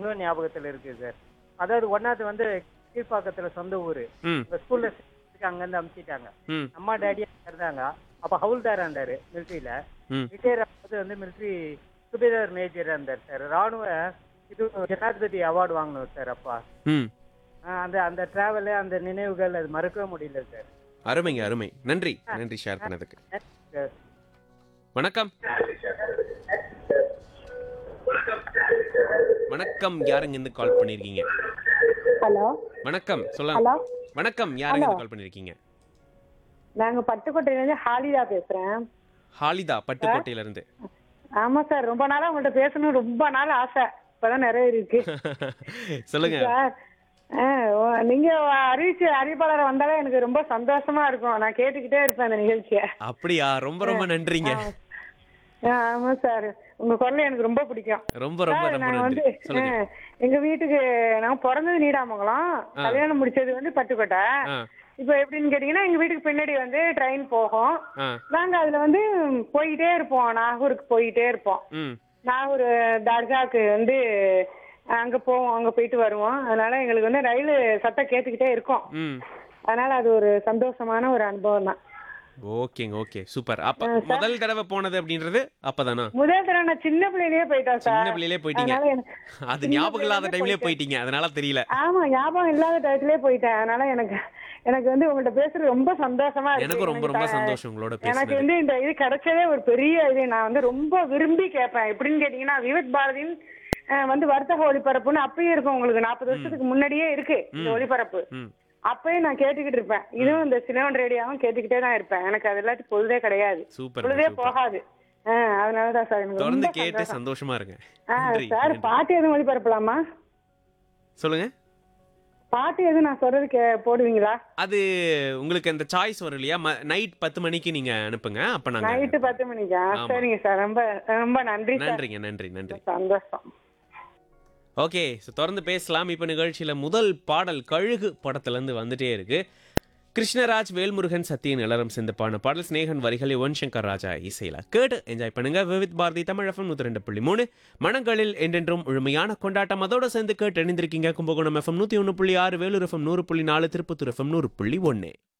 இன்னும் ஞாபகத்துல இருக்கு சார் அதாவது ஒன்னாவது வந்து கீழ்ப்பாக்கத்துல சொந்த ஊரு ம் இப்ப ஸ்கூல்ல அங்கிருந்து அமுச்சிட்டாங்க ம் அம்மா டேடி இருந்தாங்க அப்ப ஹவுல்தாரா இருந்தாரு மிலிட்ரியில ம் ரிட்டையர் ஆகும்போது வந்து மிலிட்ரி சுபேதார் மேஜர் இருந்தார் சார் ராணுவ இது ஜனாதிபதி அவார்டு வாங்கினவர் சார் அப்பா ம் ஆஹ் அந்த அந்த டிராவலு அந்த நினைவுகள் அது மறக்கவே முடியல சார் அருமைங்க அருமை நன்றி நன்றி ஷேர் பண்ணதுக்கு சார் வணக்கம் வணக்கம் யாருங்க இருந்து கால் பண்ணிருக்கீங்க ஹலோ வணக்கம் சொல்லலாம் ஹலோ வணக்கம் யாருங்க இருந்து கால் பண்ணிருக்கீங்க நாங்க பட்டுக்கோட்டையிலேருந்து ஹாலிதா பேசுறேன் ஹாலிதா பட்டுக்கோட்டையில இருந்து ஆமா சார் ரொம்ப நாளா உங்கள்ட்ட பேசணும் ரொம்ப நாள் ஆசை இப்பதான் நிறைய இருக்கு சொல்லுங்க சார் ஆ, ஓ- நீங்க அறிவிச்சு அறிவிப்பாளரை வந்தாலே எனக்கு ரொம்ப சந்தோஷமா இருக்கும் நான் கேட்டுக்கிட்டே இருப்பேன் அந்த நிகழ்ச்சியை அப்படியா ரொம்ப ரொம்ப நன்றிங்க ஆ, ஆமா சார் உங்க குரல் எனக்கு ரொம்ப பிடிக்கும் ரொம்ப ரொம்ப சார், ரொம்ப நாங்க நன்றி வந்து சொல்லுங்க ஆ, எங்க வீட்டுக்கு நான் பிறந்தது நீடாமங்கலம் கல்யாணம் முடிச்சது வந்து பட்டுக்கோட்டை ஆ இப்போ எப்படின்னு கேட்டீங்கன்னா எங்க வீட்டுக்கு பின்னாடி வந்து ட்ரெயின் போகும் ஆ நாங்க அதுல வந்து போயிட்டே இருப்போம் நாகூருக்கு போயிட்டே இருப்போம் ம் நாகூர் தர்காக்கு வந்து அங்க போவோம் அங்க போயிட்டு வருவோம் அதனால எங்களுக்கு வந்து ரயில் சத்தம் கேட்டுக்கிட்டே இருக்கும் ம் அதனால அது ஒரு சந்தோஷமான ஒரு அனுபவம் தான் ஓகேங்க ஓகே சூப்பர் அப்ப முதல் தடவை போனது அப்படின்றது அப்பதானா முதல் தடவை நான் சின்ன பிள்ளையிலேயே போயிட்டேன் சார் சின்ன பிள்ளையிலே போயிட்டீங்க அதனால எனக்கு அது சின்ன ஞாபகம் இல்லாத பிள்ளையிலே டைம்லயே போயிட்டீங்க அதனால தெரியல ஆமா ஞாபகம் இல்லாத டயத்திலே போயிட்டேன் அதனால எனக்கு எனக்கு வந்து உங்கள்ட்ட பேசுறது ரொம்ப சந்தோஷமா இருக்கு எனக்கும் ரொம்ப ரொம்ப எனக்கு த- சந்தோஷம் உங்களோட எனக்கு பேசுனது வந்து இந்த இது கிடைச்சதே ஒரு பெரிய இது நான் வந்து ரொம்ப விரும்பி கேட்பேன் எப்படின்னு கேட்டீங்கன்னா விவேக் பாரதியின் அஹ், வந்து வர்த்தக ஒளிபரப்புன்னு அப்பயே இருக்கும் உங்களுக்கு நாற்பது வருஷத்துக்கு முன்னாடியே இருக்கு இந்த ஒளிபரப்பு ம் அப்பயே நான் கேட்டுக்கிட்டு இருப்பேன் இதுவும் இந்த சிலோன் ரேடியோவும் கேட்டுக்கிட்டே தான் இருப்பேன் எனக்கு அது எல்லாத்தையும் பொழுதே கிடையாது சூப்பர் பொழுதே சூப்பர் போகாது அஹ், அதனாலதான் சார் எனக்கு தொடர்ந்து ரொம்ப கேட்டு சந்தோஷம். சந்தோஷமா இருங்க ஆ, நன்றி சார் நன்றி. பாட்டு எதுவும் ஒளிபரப்பலாமா சொல்லுங்க பாட்டு எதுவும் நான் சொல்றது கே போடுவீங்களா அது உங்களுக்கு அந்த சாய்ஸ் வரும் இல்லையா நைட் பத்து மணிக்கு நீங்க அனுப்புங்க அப்ப நாங்க நைட்டு பத்து மணிக்கா ஆமா. சரிங்க சார் ரொம்ப ரொம்ப நன்றி சார் நன்றிங்க நன்றி நன்றி சந்தோஷம் ஓகே ஸோ தொடர்ந்து பேசலாம் இப்போ நிகழ்ச்சியில் முதல் பாடல் கழுகு படத்துலேருந்து வந்துட்டே இருக்கு கிருஷ்ணராஜ் வேல்முருகன் சத்தியன் இளரம் சிந்தப்பான பாடல் ஸ்நேகன் வரிகள் யுவன் சங்கர் ராஜா இசையில கேட்டு என்ஜாய் பண்ணுங்க விவித் பாரதி தமிழ் எஃப்எம் நூற்றி ரெண்டு புள்ளி மூணு மனங்களில் என்றென்றும் முழுமையான கொண்டாட்டம் அதோட சேர்ந்து கேட்டு இணைந்திருக்கீங்க கும்பகோணம் எஃப்எம் நூற்றி ஒன்று புள்ளி ஆறு வேலூர் எஃப்எம் நூறு புள்ளி நாலு திருப்பத்தூர் எஃப்எம் நூறு புள்ளி ஒன்று